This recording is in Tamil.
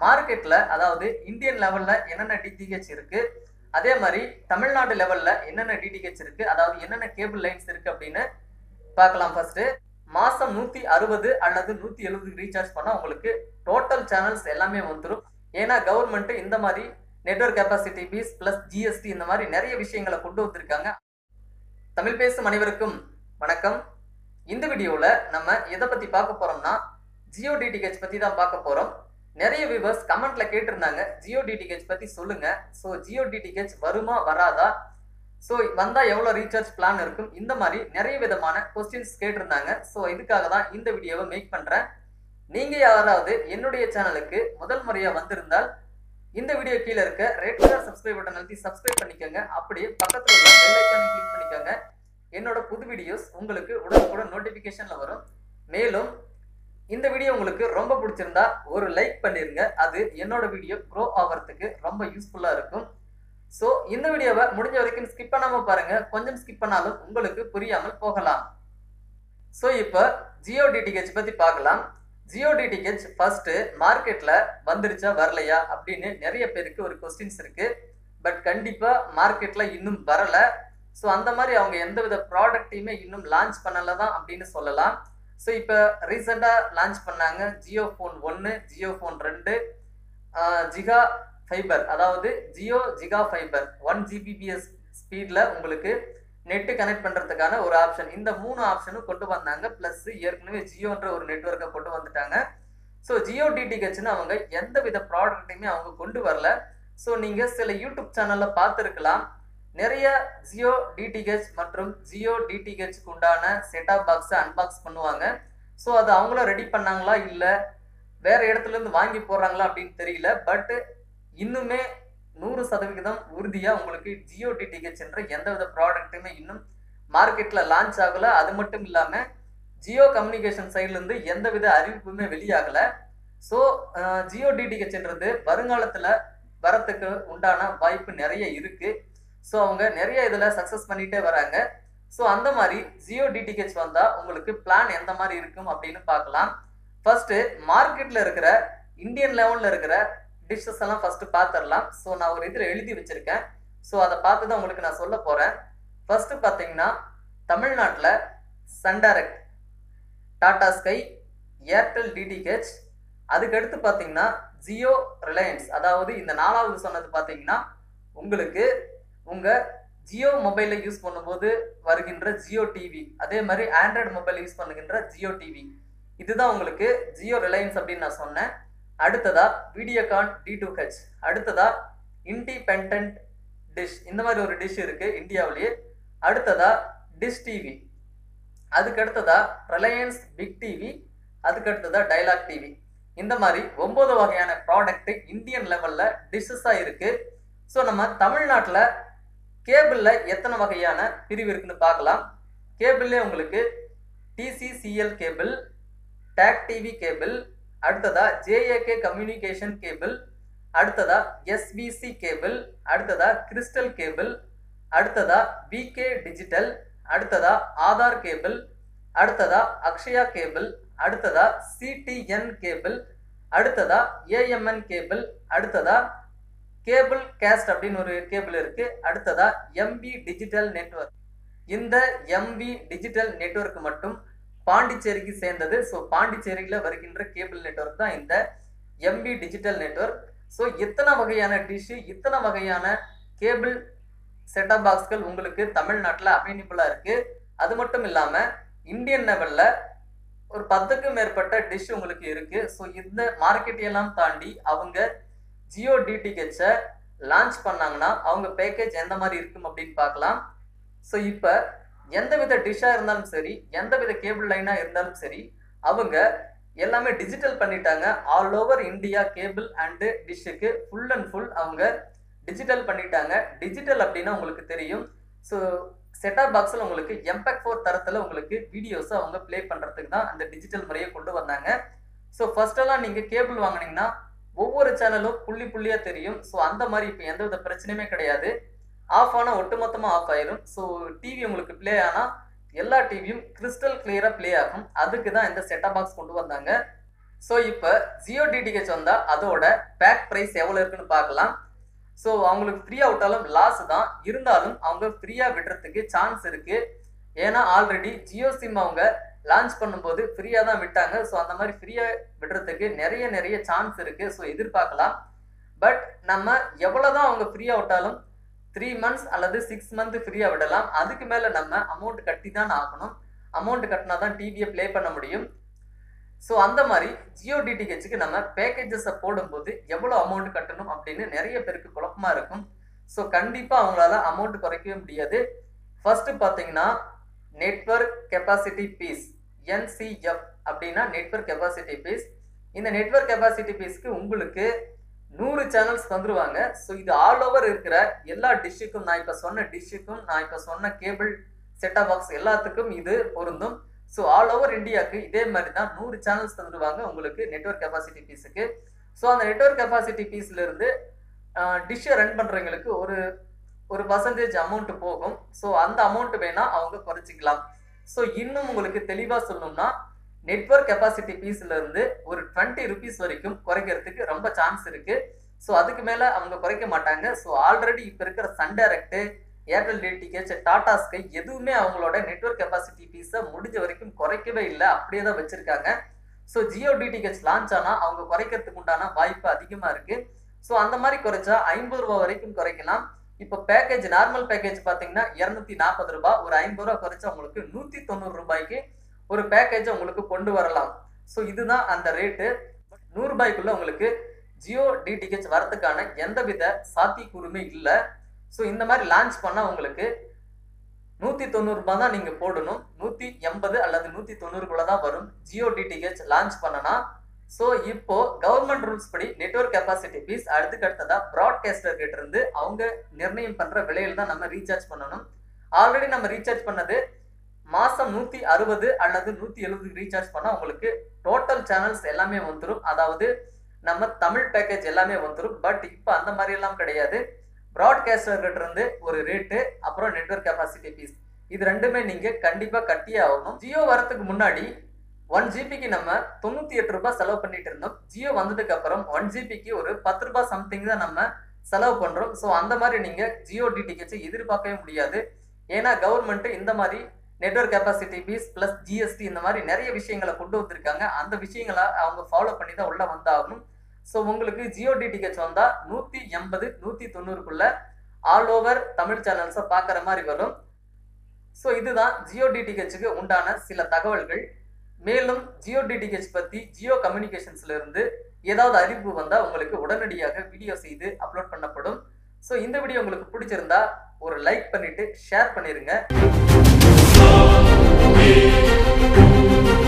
மார்க்கெட்ல அதாவது இந்தியன் லெவல்ல என்னென்ன டிடிஹெச் இருக்கு அதே மாதிரி தமிழ்நாடு லெவல்ல என்னென்ன டிடிஹெச் இருக்கு அதாவது என்னென்ன கேபிள் லைன்ஸ் இருக்கு அப்படின்னு பார்க்கலாம் ஃபர்ஸ்ட் மாசம் நூத்தி அறுபது அல்லது நூத்தி எழுபதுக்கு ரீசார்ஜ் பண்ணா உங்களுக்கு டோட்டல் சேனல்ஸ் எல்லாமே வந்துடும் ஏன்னா கவர்மெண்ட் இந்த மாதிரி network capacity fees plus GST இந்த மாதிரி நிறைய விஷயங்களை கொண்டு வந்திருக்காங்க தமிழ் பேசும் அனைவருக்கும் வணக்கம் இந்த வீடியோவில் நம்ம எதை பற்றி பார்க்க போகிறோம்னா ஜியோ டிடிஹெச் பற்றி தான் பார்க்க போகிறோம் நிறைய வியூவர்ஸ் கமெண்ட்ல கேட்டிருந்தாங்க ஜியோ டிடிஹெச் பற்றி சொல்லுங்க ஸோ ஜியோ டிடிஹெச் வருமா வராதா ஸோ வந்தால் எவ்வளோ ரீசார்ஜ் பிளான் இருக்கும் இந்த மாதிரி நிறைய விதமான கொஸ்டின்ஸ் கேட்டிருந்தாங்க ஸோ இதுக்காக தான் இந்த வீடியோவை மேக் பண்ணுறேன் நீங்கள் யாராவது என்னுடைய சேனலுக்கு முதல் முறையாக வந்திருந்தால் இந்த வீடியோ கீழே இருக்க ரெட் கலர் சப்ஸ்கிரைப் பட்டன் அழுத்தி சப்ஸ்கிரைப் பண்ணிக்கோங்க அப்படியே பக்கத்தில் உள்ள பெல் ஐக்கானை கிளிக் பண்ணிக்கோங்க என்னோட புது வீடியோஸ் உங்களுக்கு உடனுக்குடன் நோட்டிஃபிகேஷனில் வரும் மேலும் இந்த வீடியோ உங்களுக்கு ரொம்ப பிடிச்சிருந்தா ஒரு லைக் பண்ணிருங்க அது என்னோட வீடியோ க்ரோ ஆகிறதுக்கு ரொம்ப யூஸ்ஃபுல்லாக இருக்கும் ஸோ இந்த வீடியோவை முடிஞ்ச வரைக்கும் ஸ்கிப் பண்ணாமல் பாருங்க கொஞ்சம் ஸ்கிப் பண்ணாலும் உங்களுக்கு புரியாமல் போகலாம் ஸோ இப்போ ஜியோ டிடிஹெச் பற்றி பார்க்கலாம் ஜியோ டிடிஹெச் ஃபர்ஸ்ட் மார்க்கெட்ல வந்துருச்சா வரலையா அப்படின்னு நிறைய பேருக்கு ஒரு கொஸ்டின்ஸ் இருக்கு பட் கண்டிப்பா மார்க்கெட்ல இன்னும் வரல ஸோ அந்த மாதிரி அவங்க எந்த வித ப்ராடக்டையுமே இன்னும் லான்ச் பண்ணல தான் அப்படின்னு சொல்லலாம் ஸோ இப்போ ரீசெண்டாக லான்ச் பண்ணாங்க ஜியோ ஃபோன் ஒன்று ஜியோ ஃபோன் ரெண்டு ஜிகா ஃபைபர் அதாவது Jio giga fiber one Gbps ஸ்பீடில் உங்களுக்கு நெட்டு கனெக்ட் பண்ணுறதுக்கான ஒரு ஆப்ஷன் இந்த மூணு ஆப்ஷனும் கொண்டு வந்தாங்க ப்ளஸ் ஏற்கனவே ஜியோன்ற ஒரு நெட்ஒர்க்கை கொண்டு வந்துட்டாங்க ஸோ ஜியோ டிடிஹெச்னு அவங்க எந்த வித ப்ராடக்ட்டையுமே அவங்க கொண்டு வரல ஸோ நீங்கள் சில யூடியூப் சேனலில் பார்த்துருக்கலாம் நிறைய ஜியோ டிடிஹெச் மற்றும் ஜியோ டிடிஹெச்க்கு உண்டான செட்டாப் பாக்ஸை அன்பாக்ஸ் பண்ணுவாங்க ஸோ அது அவங்களும் ரெடி பண்ணாங்களா இல்லை வேற இடத்துல இருந்து வாங்கி போடுறாங்களா அப்படின்னு தெரியல பட் இன்னுமே நூறு சதவிகிதம் உறுதியாக உங்களுக்கு ஜியோ டிடிஹெச் என்ற எந்தவித ப்ராடக்ட்டுமே இன்னும் மார்க்கெட்டில் லான்ச் ஆகலை அது மட்டும் இல்லாமல் ஜியோ கம்யூனிகேஷன் சைட்லேருந்து எந்தவித அறிவிப்புமே வெளியாகலை ஸோ ஜியோ டிடிஹெச்ன்றது வருங்காலத்தில் வரத்துக்கு உண்டான வாய்ப்பு நிறைய இருக்குது ஸோ அவங்க நிறைய இதில் சக்ஸஸ் பண்ணிகிட்டே வராங்க ஸோ அந்த மாதிரி ஜியோ டிடிஹெச் வந்தால் உங்களுக்கு பிளான் எந்த மாதிரி இருக்கும் அப்படின்னு பார்க்கலாம் ஃபர்ஸ்ட்டு மார்க்கெட்டில் இருக்கிற இந்தியன் லெவலில் இருக்கிற டிஷ்ஷஸ் எல்லாம் ஃபஸ்ட்டு பார்த்துடலாம் ஸோ நான் ஒரு இதில் எழுதி வச்சுருக்கேன் ஸோ அதை பார்த்து தான் உங்களுக்கு நான் சொல்ல போகிறேன் ஃபஸ்ட்டு பார்த்தீங்கன்னா தமிழ்நாட்டில் Sun Direct Tata Sky Airtel DTH அதுக்கடுத்து பார்த்தீங்கன்னா ஜியோ ரிலையன்ஸ் அதாவது இந்த நாலாவது சொன்னது பார்த்தீங்கன்னா உங்களுக்கு உங்கள் ஜியோ மொபைலை யூஸ் பண்ணும்போது வருகின்ற ஜியோ டிவி அதே மாதிரி ஆண்ட்ராய்டு மொபைல் யூஸ் பண்ணுகின்ற ஜியோ டிவி இதுதான் உங்களுக்கு ஜியோ ரிலையன்ஸ் அப்படின்னு நான் சொன்னேன் அடுத்ததா வீடியோகான் டி டூ ஹெச் அடுத்ததா இண்டிபெண்ட் டிஷ் இந்த மாதிரி ஒரு டிஷ் இருக்கு இந்தியாவிலேயே அடுத்ததா டிஷ் டிவி அதுக்கு அடுத்ததா ரிலையன்ஸ் பிக் டிவி அதுக்கு அடுத்ததா டைலாக் டிவி இந்த மாதிரி ஒன்பது வகையான ப்ராடக்ட் இந்தியன் லெவல்ல டிஷ்ஷஸாக இருக்கு ஸோ நம்ம தமிழ்நாட்டில் கேபிளில் எத்தனை வகையான பிரிவு இருக்குன்னு பார்க்கலாம் கேபிள்லே உங்களுக்கு TCCL cable TAC TV cable அடுத்ததா ஜேஏகே கம்யூனிகேஷன் கேபிள் அடுத்ததா எஸ்பிசி கேபிள் அடுத்ததா கிறிஸ்டல் கேபிள் அடுத்ததா விகே டிஜிட்டல் அடுத்ததா ஆதார் கேபிள் அடுத்ததா அக்ஷயா கேபிள் அடுத்ததா சிடிஎன் கேபிள் அடுத்ததா ஏஎம்என் கேபிள் அடுத்ததா கேபிள் கேஸ்ட் அப்படின்னு ஒரு கேபிள் இருக்கு அடுத்ததா எம்பி டிஜிட்டல் நெட்ஒர்க் இந்த எம்பி டிஜிட்டல் நெட்ஒர்க் மட்டும் பாண்டிச்சேரிக்கு சேர்ந்தது ஸோ பாண்டிச்சேரியில் வருகின்ற கேபிள் நெட்ஒர்க் தான் இந்த எம்பி டிஜிட்டல் நெட்ஒர்க் ஸோ இத்தனை வகையான டிஷ்ஷு இத்தனை வகையான கேபிள் செட்டப் பாக்ஸ்கள் உங்களுக்கு தமிழ்நாட்டில் அவைலபிளாக இருக்குது அது மட்டும் இல்லாமல் இந்தியன் லெவலில் ஒரு பத்துக்கும் மேற்பட்ட டிஷ் உங்களுக்கு இருக்குது ஸோ இந்த மார்க்கெட்டையெல்லாம் தாண்டி அவங்க ஜியோ டிடிஹெச்சை லான்ச் பண்ணாங்கன்னா அவங்க பேக்கேஜ் எந்த மாதிரி இருக்கும் அப்படின்னு பார்க்கலாம் ஸோ இப்போ எந்த வித டிஷ்ஷாக இருந்தாலும் சரி எந்த வித கேபிள் லைனாக இருந்தாலும் சரி அவங்க எல்லாமே டிஜிட்டல் பண்ணிட்டாங்க all over India cable and டிஷ்ஷுக்கு ஃபுல் அண்ட் ஃபுல் அவங்க டிஜிட்டல் பண்ணிட்டாங்க டிஜிட்டல் அப்படின்னா உங்களுக்கு தெரியும் ஸோ செட்டாப் பாக்ஸில் உங்களுக்கு எம்பெக் ஃபோர் தரத்தில் உங்களுக்கு வீடியோஸை அவங்க ப்ளே பண்ணுறதுக்கு தான் அந்த டிஜிட்டல் முறையை கொண்டு வந்தாங்க ஸோ ஃபர்ஸ்டெல்லாம் நீங்கள் கேபிள் வாங்கினீங்கன்னா ஒவ்வொரு சேனலும் புள்ளி புள்ளியாக தெரியும் ஸோ அந்த மாதிரி இப்போ எந்த வித பிரச்சனையுமே கிடையாது ஆஃப் ஆனால் ஒட்டுமொத்தமாக ஆஃப் ஆயிரும் ஸோ டிவி உங்களுக்கு ப்ளே ஆனால் எல்லா டிவியும் கிறிஸ்டல் கிளியராக ப்ளே ஆகும் அதுக்கு தான் இந்த செட்டப் பாக்ஸ் கொண்டு வந்தாங்க ஸோ இப்போ ஜியோ டிடிஹெச் வந்தால் அதோட பேக் ப்ரைஸ் எவ்வளோ இருக்குன்னு பார்க்கலாம் ஸோ அவங்களுக்கு ஃப்ரீயாக விட்டாலும் லாஸ் தான் இருந்தாலும் அவங்க ஃப்ரீயாக விடுறதுக்கு சான்ஸ் இருக்கு ஏன்னா ஆல்ரெடி ஜியோ சிம் அவங்க லான்ச் பண்ணும்போது ஃப்ரீயாக தான் விட்டாங்க ஸோ அந்த மாதிரி ஃப்ரீயாக விடுறதுக்கு நிறைய நிறைய சான்ஸ் இருக்கு ஸோ எதிர்பார்க்கலாம் பட் நம்ம எவ்வளோதான் அவங்க ஃப்ரீயாக விட்டாலும் த்ரீ மந்த்ஸ் அல்லது சிக்ஸ் மந்த் ஃப்ரீயாக விடலாம் அதுக்கு மேலே நம்ம அமௌண்ட் கட்டி தான் ஆகணும் அமௌண்ட் கட்டினா தான் டிவியை ப்ளே பண்ண முடியும் ஸோ அந்த மாதிரி ஜியோ டிடிஹெச்சுக்கு நம்ம பேக்கேஜஸை போடும்போது எவ்வளோ அமௌண்ட் கட்டணும் அப்படின்னு நிறைய பேருக்கு குழப்பமா இருக்கும் ஸோ கண்டிப்பாக அவங்களால அமௌண்ட் குறைக்கவே முடியாது ஃபர்ஸ்ட் பார்த்தீங்கன்னா நெட்வொர்க் கெப்பாசிட்டி பீஸ் என்சிஎஃப் அப்படின்னா நெட்வொர்க் கெப்பாசிட்டி பீஸ் இந்த நெட்வொர்க் கெப்பாசிட்டி பீஸ்க்கு உங்களுக்கு நூறு சேனல்ஸ் தந்துருவாங்க ஸோ இது ஆல் ஓவர் இருக்கிற எல்லா டிஷ்ஷுக்கும் நான் இப்போ சொன்ன டிஷ்ஷுக்கும் நான் இப்போ சொன்ன கேபிள் செட்டாப் பாக்ஸ் எல்லாத்துக்கும் இது பொருந்தும் ஸோ ஆல் ஓவர் இந்தியாவுக்கு இதே மாதிரி தான் நூறு சேனல்ஸ் தந்துடுவாங்க உங்களுக்கு நெட்வொர்க் கெப்பாசிட்டி பீஸுக்கு ஸோ அந்த நெட்வொர்க் கெப்பாசிட்டி பீஸ்ல இருந்து டிஷ்ஷை ரன் பண்ணுறவங்களுக்கு ஒரு ஒரு பர்சன்டேஜ் அமௌண்ட் போகும் ஸோ அந்த அமௌண்ட் வேணால் அவங்க குறைச்சிக்கலாம் ஸோ இன்னும் உங்களுக்கு தெளிவாக சொல்லணும்னா நெட்வொர்க் கெப்பாசிட்டி பீஸ்ல இருந்து ஒரு டுவெண்ட்டி ருபீஸ் வரைக்கும் குறைக்கிறதுக்கு ரொம்ப சான்ஸ் இருக்கு ஸோ அதுக்கு மேலே அவங்க குறைக்க மாட்டாங்க ஸோ ஆல்ரெடி இப்போ இருக்கிற Sun Direct Airtel DTH Tata Sky எதுவுமே அவங்களோட நெட்வொர்க் கெப்பாசிட்டி பீஸை முடிஞ்ச வரைக்கும் குறைக்கவே இல்லை அப்படியே தான் வச்சிருக்காங்க ஸோ ஜியோ டிடிஹெச் லான்ச் ஆனால் அவங்க குறைக்கிறதுக்கு உண்டான வாய்ப்பு அதிகமாக இருக்கு ஸோ அந்த மாதிரி குறைச்சா ஐம்பது ரூபா வரைக்கும் குறைக்கலாம் இப்போ பேக்கேஜ் நார்மல் பேக்கேஜ் பார்த்தீங்கன்னா இரநூத்தி நாற்பது ரூபாய் ஒரு ஐம்பது ரூபா குறைச்சா உங்களுக்கு நூற்றி தொண்ணூறு ரூபாய்க்கு ஒரு பேக்கேஜ் உங்களுக்கு கொண்டு வரலாம் ஸோ இதுதான் அந்த ரேட்டு நூறு ரூபாய்க்குள்ள உங்களுக்கு ஜியோ டிடிஹெச் வரதுக்கான எந்தவித சாத்தியக்கூறுமே இல்லை ஸோ இந்த மாதிரி லான்ச் பண்ணால் உங்களுக்கு நூற்றி தொண்ணூறுபா தான் நீங்கள் போடணும் நூற்றி எண்பது அல்லது நூற்றி தொண்ணூறுக்குள்ள தான் வரும் ஜியோ டிடிஹெச் லான்ச் பண்ணனா ஸோ இப்போ கவர்மெண்ட் ரூல்ஸ் படி நெட்வொர்க் கெப்பாசிட்டி பீஸ் அடுத்துக்கு அடுத்ததா ப்ராட்காஸ்டர் கிட்ட இருந்து அவங்க நிர்ணயம் பண்ற விலையில தான் நம்ம ரீசார்ஜ் பண்ணணும் ஆல்ரெடி நம்ம ரீசார்ஜ் பண்ணது மாசம் நூத்தி அறுபது அல்லது நூத்தி எழுபதுக்கு ரீசார்ஜ் பண்ணா உங்களுக்கு டோட்டல் சேனல்ஸ் எல்லாமே வந்துடும் அதாவது நம்ம தமிழ் பேக்கேஜ் எல்லாமே வந்துடும் பட் இப்போ அந்த மாதிரி எல்லாம் கிடையாது ப்ராட்காஸ்டர் கிட்ட இருந்து ஒரு ரேட்டு அப்புறம் நெட்வொர்க் கெப்பாசிட்டி பீஸ் இது ரெண்டுமே நீங்க கண்டிப்பா கட்டியே ஆகணும் ஜியோ வரதுக்கு முன்னாடி ஒன் ஜிபிக்கு நம்ம தொண்ணூத்தி எட்டு ரூபாய் செலவு பண்ணிட்டு இருந்தோம் ஜியோ வந்ததுக்கு அப்புறம் ஒன் ஜிபிக்கு ஒரு பத்து ரூபாய் சம்திங் தான் நம்ம செலவு பண்றோம் ஸோ அந்த மாதிரி நீங்க ஜியோ டிடிஹெச் எதிர்பார்க்கவே முடியாது ஏன்னா கவர்மெண்ட் இந்த மாதிரி network capacity fees plus GST இந்த மாதிரி நிறைய விஷயங்களை கொண்டு வந்திருக்காங்க அந்த விஷயங்களை அவங்க ஃபாலோ பண்ணி தான் உள்ள வந்தாகணும் ஸோ உங்களுக்கு ஜியோ டிடிஹெச் வந்தா நூத்தி எண்பது நூத்தி தொண்ணூறுக்குள்ள ஆல் ஓவர் தமிழ் சேனல்ஸை பார்க்குற மாதிரி வரும் ஸோ இதுதான் ஜியோ டிடிஹெச்சுக்கு உண்டான சில தகவல்கள் மேலும் ஜியோ டிடிஹெச் பத்தி ஜியோ கம்யூனிகேஷன்ஸ்ல இருந்து ஏதாவது அறிவிப்பு வந்தா உங்களுக்கு உடனடியாக வீடியோ செய்து அப்லோட் பண்ணப்படும் ஸோ இந்த வீடியோ உங்களுக்கு பிடிச்சிருந்தா ஒரு லைக் பண்ணிட்டு ஷேர் பண்ணிருங்க